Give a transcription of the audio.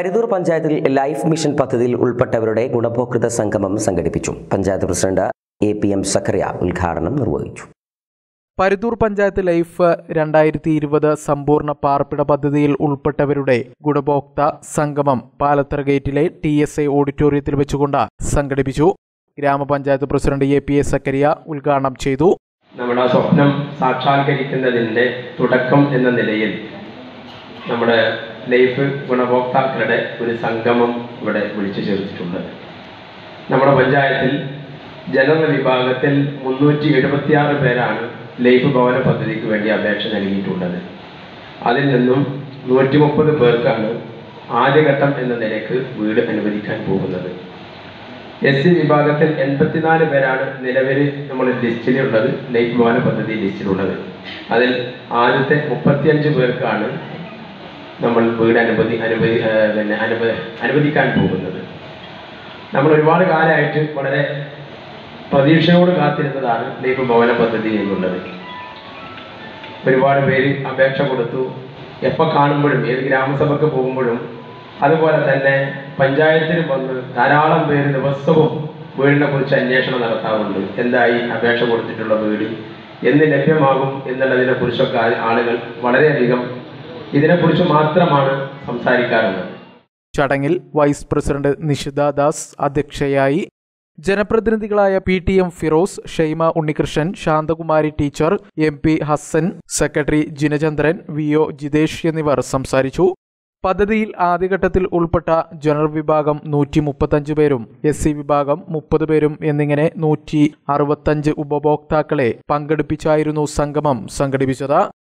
പരുതൂർ പഞ്ചായത്തിൽ life mission പദ്ധതിയിൽ ഉൾപ്പെട്ടവരുടെ ഗുണഭോക്തൃ സംഗമം സംഘടിപ്പിച്ചു panchayat president A P M Zakariya ഉദ്ഘാടനം നിർവഹിച്ചു പരുത്തൂർ പഞ്ചായത്ത് ലൈഫ് രണ്ടായിരത്തി ഇരുപത് സമ്പൂർണ്ണ പാർപ്പിട പദ്ധതിയിൽ ഉൾപ്പെട്ടവരുടെ ഗുണഭോക്ത സംഗമം പാലത്തറ ഗേറ്റിലെ ടി എസ് ഐ ഓഡിറ്റോറിയത്തിൽ വെച്ചുകൊണ്ട് സംഘടിപ്പിച്ചു ഗ്രാമപഞ്ചായത്ത് president A P S Zakariya ഉദ്ഘാടനം ചെയ്തു നമ്മുടെ സ്വപ്നം സാക്ഷാത്കരിക്കുന്നതിൻ്റെ തുടക്കം എന്ന നിലയിൽ നമ്മുടെ ലൈഫ് ഗുണഭോക്താക്കളുടെ ഒരു സംഗമം ഇവിടെ വിളിച്ചു ചേർത്തിട്ടുണ്ട് നമ്മുടെ പഞ്ചായത്തിൽ ജനറൽ വിഭാഗത്തിൽ മുന്നൂറ്റി എഴുപത്തിയാറ് പേരാണ് ലൈഫ് ഭവന പദ്ധതിക്ക് വേണ്ടി അപേക്ഷ നൽകിയിട്ടുള്ളത് അതിൽ നിന്നും നൂറ്റി മുപ്പത് പേർക്കാണ് ആദ്യഘട്ടം എന്ന നിലയ്ക്ക് വീട് അനുവദിക്കാൻ പോകുന്നത് എസ് സി വിഭാഗത്തിൽ എൺപത്തിനാല് പേരാണ് നിലവിൽ നമ്മൾ ലിസ്റ്റിലുള്ളത് ലൈഫ് ഭവന പദ്ധതി ലിസ്റ്റിലുള്ളത് അതിൽ ആദ്യത്തെ മുപ്പത്തിയഞ്ച് പേർക്കാണ് നമ്മൾ വീട് അനുമതി അനുമതി ആ, പിന്നെ അനുമ അനുവദിക്കാൻ പോകുന്നത് നമ്മൾ ഒരുപാട് കാലമായിട്ട് വളരെ പ്രതീക്ഷയോട് കാത്തിരുന്നതാണ് ലൈഫ് ഭവന പദ്ധതി എന്നുള്ളത് ഒരുപാട് പേര് അപേക്ഷ കൊടുത്തു എപ്പോൾ കാണുമ്പോഴും ഏത് ഗ്രാമസഭയ്ക്ക് പോകുമ്പോഴും അതുപോലെ തന്നെ പഞ്ചായത്തിൽ വന്ന് ധാരാളം പേര് ദിവസവും വീടിനെ കുറിച്ച് അന്വേഷണം നടത്താറുണ്ട് എന്തായി അപേക്ഷ കൊടുത്തിട്ടുള്ള വീട് എന്ന് ലഭ്യമാകും എന്നുള്ളതിനെ കുറിച്ചൊക്കെ ആ- ആളുകൾ വളരെയധികം ഇതിനെക്കുറിച്ച് മാത്രമാണ് സംസാരിക്കാറുള്ളത് ചടങ്ങിൽ വൈസ് പ്രസിഡന്റ് നിഷിത ദാസ് അധ്യക്ഷയായി ജനപ്രതിനിധികളായ P T M Firoz Shaima Unnikrishnan Shanthakumari teacher M P Hasan secretary Jinachandran V O Jithesh എന്നിവർ സംസാരിച്ചു പദ്ധതിയിൽ ആദ്യഘട്ടത്തിൽ ഉൾപ്പെട്ട ജനറൽ വിഭാഗം നൂറ്റി മുപ്പത്തഞ്ച് പേരും എസ് സി വിഭാഗം മുപ്പത് പേരും എന്നിങ്ങനെ നൂറ്റി അറുപത്തഞ്ച് ഉപഭോക്താക്കളെ പങ്കെടുപ്പിച്ചായിരുന്നു സംഗമം സംഘടിപ്പിച്ചത്